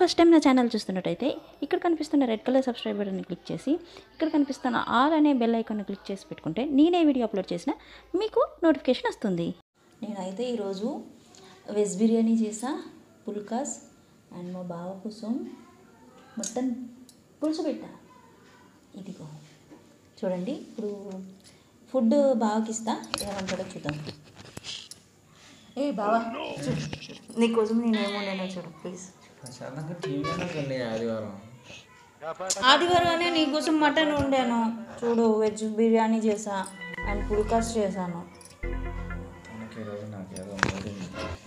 first time నా channel చూస్తున్నట్టయితే ఇక్కడ కనిపిస్తున్న రెడ్ కలర్ సబ్స్క్రైబ్ బటన్ని క్లిక్ చేసి ఇక్కడ కనిపిస్తున్న ఆల్ అనే బెల్ ఐకాన్ని క్లిక్ చేసి పెట్టుకుంటే నేనే వీడియో అప్లోడ్ చేసినా మీకు నోటిఫికేషన్ వస్తుంది నేనైతే ఈరోజు వెజ్ బిర్యానీ చేసా పుల్కాస్ అండ్ మా బావ కోసం మటన్ పులుసు పెట్టా ఇదిగో చూడండి ఇప్పుడు ఫుడ్ బావకి ఇస్తా ఏమంటాడో చూద్దాం ఏ బావా చూడు నీకోసం నేనేమో నేను చూడు ప్లీజ్ ప్రశాంతంగా టీవీలోనే కొన్ని ఆదివారం ఆదివారమే నీకోసం మటన్ వండాను చూడు వెజ్ బిర్యానీ చేసా అండ్ పుల్కాస్ చేశాను మనకి ఈరోజు నాకు ఏదో మూడింది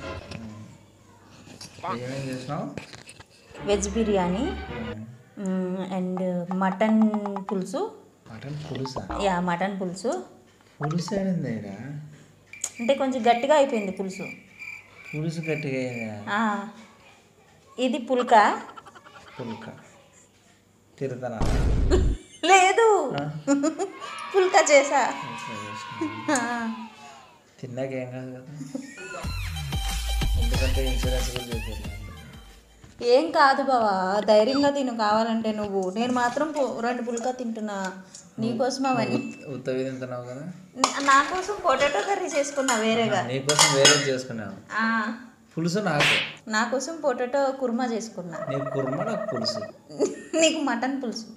ఏమేం చేసినావు వెజ్ బిర్యానీ అండ్ మటన్ పులుసు మటన్ పులుసా యా మటన్ పులుసు పులుసు ఆడింది ఈడ అంటే కొంచెం గట్టిగా అయిపోయింది పులుసు పులుసు గట్టిగా అయిందా ఆ, ఇది పుల్కా పుల్క తిరుతనా లేదు పుల్కా చేసా ఆ, తిన్నాక ఏం కాదు కదా ఎందుకంటే ఇన్సూరెన్స్ కూడా చేసేది ఏం కాదు బావా ధైర్యంగా తిను కావాలంటే నువ్వు నేను మాత్రం పు- రెండు పుల్కా తింటున్నా నీకోసం అవన్నీ ఉత్తవి తింటున్నావు కదా నా- నా కోసం పొటాటో కర్రీ చేసుకున్నా వేరేగా నీకోసం వేరే చేసుకున్నావు ఆ, పులుసు నాకు నా కోసం పొటాటో కుర్మా చేసుకున్నా నీ కుర్మ నాకు పులుసు నీకు మటన్ పులుసు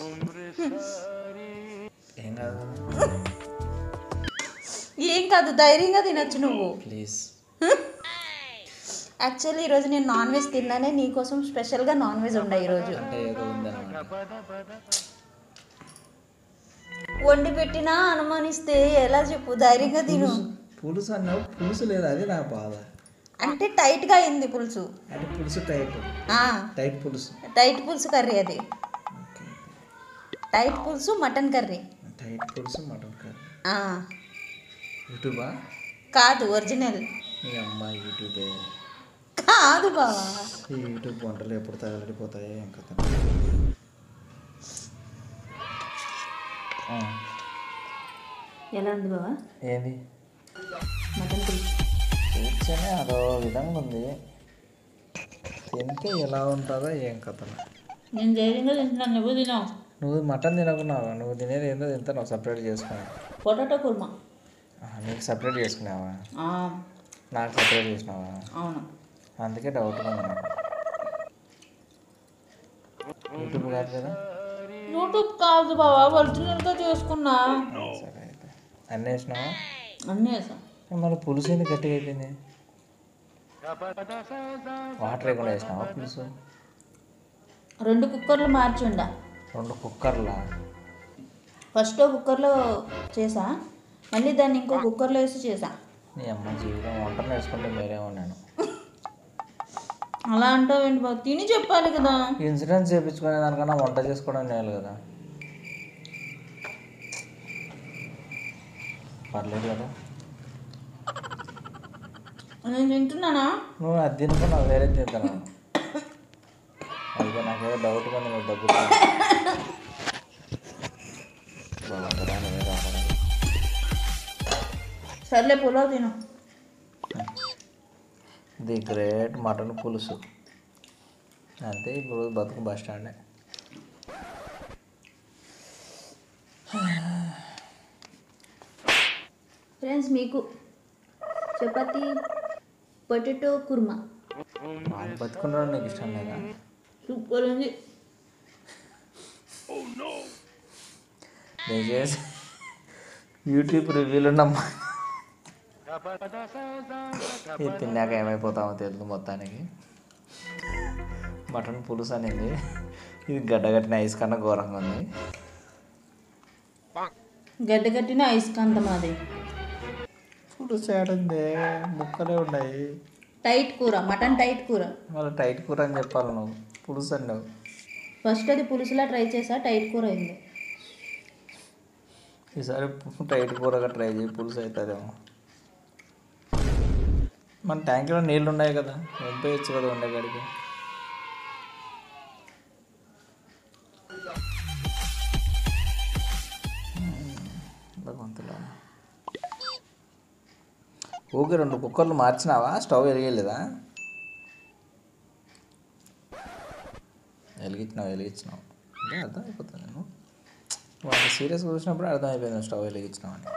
ఏం కాదు ఏం కాదు ధైర్యంగా తినొచ్చు నువ్వు ప్లీజ్ యాక్చువల్లీ ఈరోజు నేను నాన్ వెజ్ తిన్నానే నీకోసం స్పెషల్గా నాన్ వెజ్ ఉండే ఈరోజు అంటే ఏదో ఉందన్నమాట వండి పెట్టినా అనుమానిస్తే ఎలా చెప్పు ధైర్యంగా తిను పులుసు అన్నావు పులుసు లేదు అది నా బాధ అంటే టైట్గా అయింది పులుసు అంటే పులుసు టైప్ ఆ, టైప్ పులుసు టైట్ పులుసు కర్రీ అది ఓకే టైట్ పులుసు మటన్ కర్రీ టైట్ పులుసు మటన్ కర్రీ ఆ, యూట్యూబా కాదు ఒరిజినల్ మీ అమ్మ యూట్యూబే కాదు బావా ఈ యూట్యూబ్ వంటలు ఎప్పుడు తగలడిపోతాయో ఏం కథ ఆ, ఎలా ఉంది బావా ఏంది మటన్ పులుసు కూర్చొని అదో విధంగా ఉంది తింటే ఎలా ఉంటుందో ఏం కథ నేను ధైర్యంగా తింటున్నాను నువ్వు తినావు నువ్వు మటన్ తినకున్నావా నువ్వు తినేది ఏందో తింటావు సపరేట్ చేసుకున్నావు పొటాటో కుర్మా నీకు సపరేట్ చేసుకున్నావా ఆ, నాకు సపరేట్ చేసినావా అవును అందుకే డౌట్గా ఉంది నాకు యూట్యూబ్ కాదు కదా యూట్యూబ్ కాదు బావా ఒరిజినల్గా చేసుకున్నా సరే అయితే అన్నీ వేసినావా అన్నీ వేసా మన పులుసు ఎందుకు గట్టిగా అయిపోయింది వాటర్ లేకుండా వేసినావా పులుసు రెండు కుక్కర్లు మార్చి ఉండా రెండు కుక్కర్లా ఫస్ట్ కుక్కర్లో చేసా మళ్ళీ దాన్ని ఇంకో కుక్కర్లో వేసి చేసా నీ అమ్మ జీవితం వంట నేర్చుకుంటే మీరేమో నేను అలా అంటావేంటి బాబు తిని చెప్పాలి కదా ఇన్సూరెన్స్ చేయించుకునే దానికన్నా వంట చేసుకోవడం నేలు కదా పర్లేదు కదా నేను తింటున్నానా నువ్వు అది తినుకో నాకు వేరే తింటాను అయితే నాకేదో డౌట్గా ఉంది నువ్వు డబ్బులు బాగుంటుందా నువ్వే కావాలి సర్లే పులావ్ తిను ది గ్రేట్ మటన్ పులుసు అంతే ఇప్పుడు బతుకు బస్ స్టాండే ఫ్రెండ్స్ మీకు చపాతి పొటాటో కుర్మా వాళ్ళు బతుకున్నాడు నీకు ఇష్టం లేదా సూపర్ ఉంది దయచేసి యూట్యూబ్ రివ్యూలు నమ్మా ఇది తిన్నాక ఏమైపోతామో తెలియదు మొత్తానికి మటన్ పులుసు అనేది ఇది గడ్డగట్టిన ఐస్ కన్నా ఘోరంగా ఉంది గడ్డ కట్టిన ఐస్కాంతం అది పులుసు ఏడుంది ముక్కలే ఉన్నాయి టైట్ కూర మటన్ టైట్ కూర మళ్ళీ టైట్ కూర అని చెప్పాలి నువ్వు పులుసు అన్నావు ఫస్ట్ అది పులుసులా ట్రై చేసా టైట్ కూర అయింది ఈసారి టైట్ కూరగా ట్రై చేయి పులుసు అవుతుందేమో మన ట్యాంక్లో నీళ్ళు ఉన్నాయి కదా వంపేయచ్చు కదా ఉండే కాడికి భగవంతుడా ఊకే రెండు కుక్కర్లు మార్చినావా స్టవ్ వెలిగలేదా వెలిగించినావు వెలిగించినావు అంటే అర్థం అయిపోతుంది నేను వాళ్ళు సీరియస్గా చూసినప్పుడు అర్థమైపోయింది స్టవ్ వెలిగించినావు అని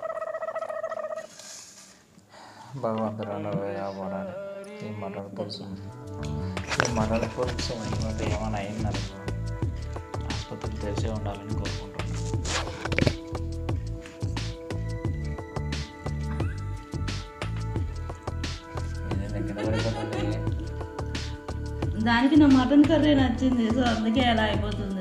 భగవంతుడు కాపాడాలి ఈ మటన్ పులుసు ఈ మటన్ పులుసు ఎందుకంటే ఏమైనా అయిందనుకో ఆసుపత్రి తెరిచే ఉండాలని కోరుకుంటున్నాను ఇది దగ్గర పడిపోతుంది దానికి నా మటన్ కర్రీ నచ్చింది సో అందుకే అలా అయిపోతుంది